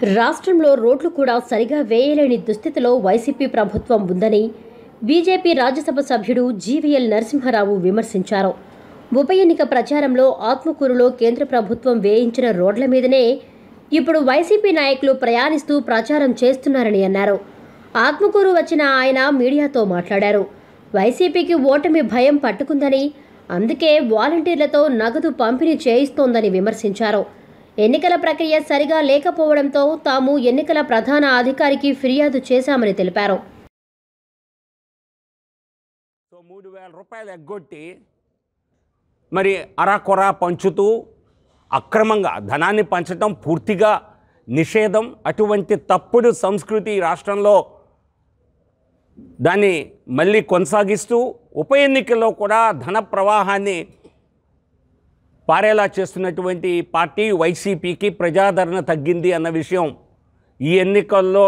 రాష్ట్రంలో రోడ్లు కూడా సరిగా వేయలేని దుస్థితిలో వైసీపీ ప్రభుత్వం ఉందని బీజేపీ రాజ్యసభ సభ్యుడు జీవీఎల్ నరసింహారావు విమర్శించారు ఉప ఎన్నిక ప్రచారంలో ఆత్మకూరులో కేంద్ర ప్రభుత్వం వేయించిన రోడ్ల మీదనే ఇప్పుడు వైసీపీ నాయకులు ప్రయాణిస్తూ ప్రచారం చేస్తున్నారని అన్నారు ఆత్మకూరు వచ్చిన ఆయన మీడియాతో మాట్లాడారు వైసీపీకి ఓటమి భయం పట్టుకుందని అందుకే వాలంటీర్లతో నగదు పంపిణీ చేయిస్తోందని విమర్శించారు ఎన్నికల ప్రక్రియ సరిగా లేకపోవడంతో తాము ఎన్నికల ప్రధాన అధికారికి ఫిర్యాదు చేశామని తెలిపారు సో మూడు వేల రూపాయలు ఎగ్గొట్టి మరి అరాకొర పంచుతూ అక్రమంగా ధనాన్ని పంచడం పూర్తిగా నిషేధం అటువంటి తప్పుడు సంస్కృతి ఈ రాష్ట్రంలో దాన్ని మళ్ళీ కొనసాగిస్తూ ఉప ఎన్నికల్లో కూడా ధన ప్రవాహాన్ని పారేలా చేస్తున్నటువంటి పార్టీ వైసీపీకి ప్రజాదరణ తగ్గింది అన్న విషయం ఈ ఎన్నికల్లో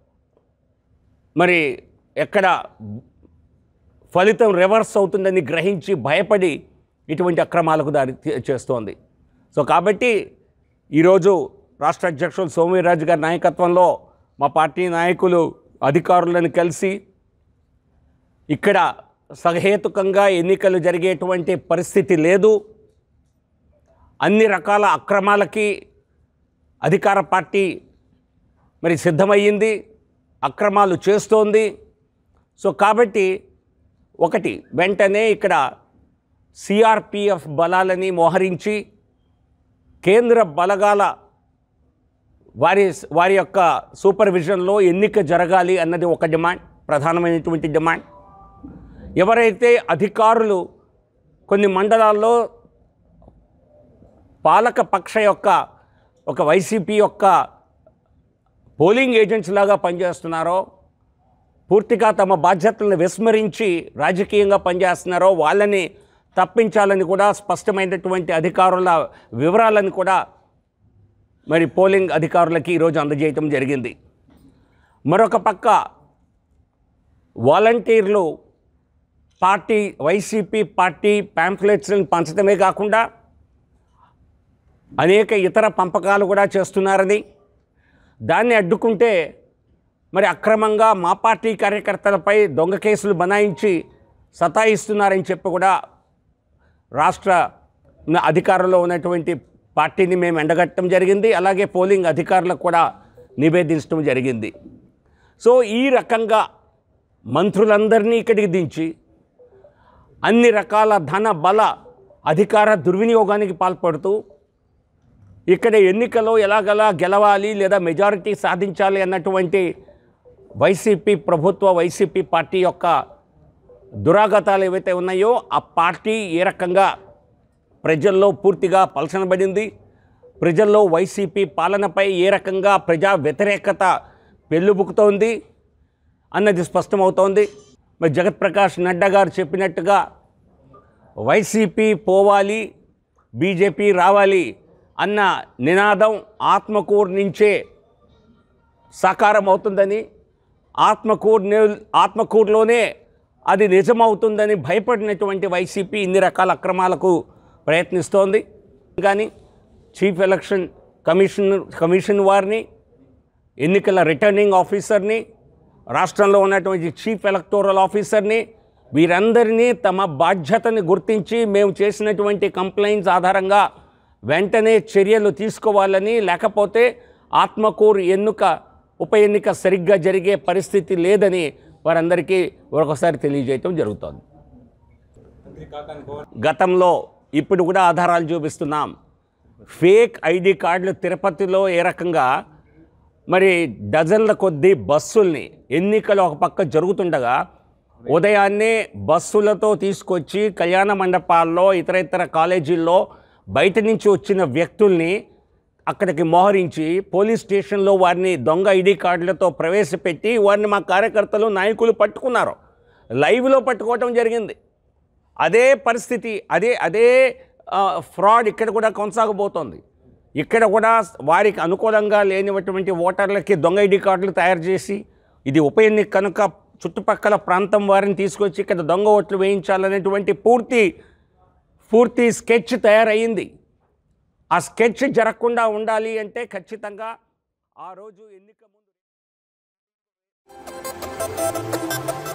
మరి ఎక్కడ ఫలితం రివర్స్ అవుతుందని గ్రహించి భయపడి ఇటువంటి అక్రమాలకు దారి తీ- చేస్తోంది సో కాబట్టి ఈరోజు రాష్ట్ర అధ్యక్షులు సోమవీర్రాజు గారి నాయకత్వంలో మా పార్టీ నాయకులు అధికారులను కలిసి ఇక్కడ సహేతుకంగా ఎన్నికలు జరిగేటువంటి పరిస్థితి లేదు అన్ని రకాల అక్రమాలకి అధికార పార్టీ మరి సిద్ధమయ్యింది అక్రమాలు చేస్తోంది సో కాబట్టి ఒకటి వెంటనే ఇక్కడ సిఆర్పిఎఫ్ బలాలని మోహరించి కేంద్ర బలగాల వారి వారి యొక్క సూపర్విజన్లో ఎన్నిక జరగాలి అన్నది ఒక డిమాండ్ ప్రధానమైనటువంటి డిమాండ్ ఎవరైతే అధికారులు కొన్ని మండలాల్లో పాలక పక్ష యొక్క ఒక వైసీపీ యొక్క పోలింగ్ ఏజెంట్స్ లాగా పనిచేస్తున్నారో పూర్తిగా తమ బాధ్యతలను విస్మరించి రాజకీయంగా పనిచేస్తున్నారో వాళ్ళని తప్పించాలని కూడా స్పష్టమైనటువంటి అధికారుల వివరాలను కూడా మరి పోలింగ్ అధికారులకి ఈరోజు అందజేయటం జరిగింది మరొక పక్క వాలంటీర్లు పార్టీ వైసీపీ పార్టీ ప్యాంఫ్లెట్స్ని పంచడమే కాకుండా అనేక ఇతర పంపకాలు కూడా చేస్తున్నారని దాన్ని అడ్డుకుంటే మరి అక్రమంగా మా పార్టీ కార్యకర్తలపై దొంగ కేసులు బనాయించి సతాయిస్తున్నారని చెప్పి కూడా రాష్ట్ర ఉన్న అధికారంలో ఉన్నటువంటి పార్టీని మేము ఎండగట్టడం జరిగింది అలాగే పోలింగ్ అధికారులకు కూడా నివేదించడం జరిగింది సో ఈ రకంగా మంత్రులందరినీ ఇక్కడికి దించి అన్ని రకాల ధన బల అధికార దుర్వినియోగానికి పాల్పడుతూ ఇక్కడ ఎన్నికలో ఎలాగలా గెలవాలి లేదా మెజారిటీ సాధించాలి అన్నటువంటి వైసీపీ ప్రభుత్వ వైసీపీ పార్టీ యొక్క దురాగతాలు ఏవైతే ఉన్నాయో ఆ పార్టీ ఏ రకంగా ప్రజల్లో పూర్తిగా పలచనబడింది ప్రజల్లో వైసీపీ పాలనపై ఏ రకంగా ప్రజా వ్యతిరేకత పెళ్ళుబుకుతోంది అన్నది స్పష్టమవుతోంది మరి జగత్ప్రకాష్ నడ్డా గారు చెప్పినట్టుగా వైసీపీ పోవాలి బీజేపీ రావాలి అన్న నినాదం ఆత్మకూరు నుంచే సాకారం అవుతుందని ఆత్మకూరు నే- ఆత్మకూరులోనే అది నిజమవుతుందని భయపడినటువంటి వైసీపీ ఇన్ని రకాల అక్రమాలకు ప్రయత్నిస్తోంది కానీ చీఫ్ ఎలక్షన్ కమిషన్ కమిషన్ వారిని ఎన్నికల రిటర్నింగ్ ఆఫీసర్ని రాష్ట్రంలో ఉన్నటువంటి చీఫ్ ఎలక్టోరల్ ఆఫీసర్ని వీరందరినీ తమ బాధ్యతని గుర్తించి మేము చేసినటువంటి కంప్లైంట్స్ ఆధారంగా వెంటనే చర్యలు తీసుకోవాలని లేకపోతే ఆత్మకూరు ఎన్నిక ఉప ఎన్నిక సరిగ్గా జరిగే పరిస్థితి లేదని వారందరికీ ఒకసారి తెలియజేయటం జరుగుతోంది గతంలో ఇప్పుడు కూడా ఆధారాలు చూపిస్తున్నాం ఫేక్ ఐడి కార్డులు తిరుపతిలో ఏ రకంగా మరి డజన్ల కొద్దీ బస్సుల్ని ఎన్నికలు ఒక పక్క జరుగుతుండగా ఉదయాన్నే బస్సులతో తీసుకొచ్చి కళ్యాణ మండపాల్లో ఇతర ఇతర కాలేజీల్లో బయట నుంచి వచ్చిన వ్యక్తుల్ని అక్కడికి మోహరించి పోలీస్ స్టేషన్లో వారిని దొంగ ఐడి కార్డులతో ప్రవేశపెట్టి వారిని మా కార్యకర్తలు నాయకులు పట్టుకున్నారు లైవ్లో పట్టుకోవటం జరిగింది అదే పరిస్థితి అదే అదే ఆ, ఫ్రాడ్ ఇక్కడ కూడా కొనసాగబోతోంది ఇక్కడ కూడా వారికి అనుకూలంగా లేనిటువంటి ఓటర్లకి దొంగ ఐడి కార్డులు తయారు చేసి ఇది ఉప ఎన్నిక కనుక చుట్టుపక్కల ప్రాంతం వారిని తీసుకొచ్చి ఇక్కడ దొంగ ఓట్లు వేయించాలనేటువంటి పూర్తి పూర్తి స్కెచ్ తయారయ్యింది ఆ స్కెచ్ జరగకుండా ఉండాలి అంటే ఖచ్చితంగా ఆ రోజు ఎన్నిక ముందు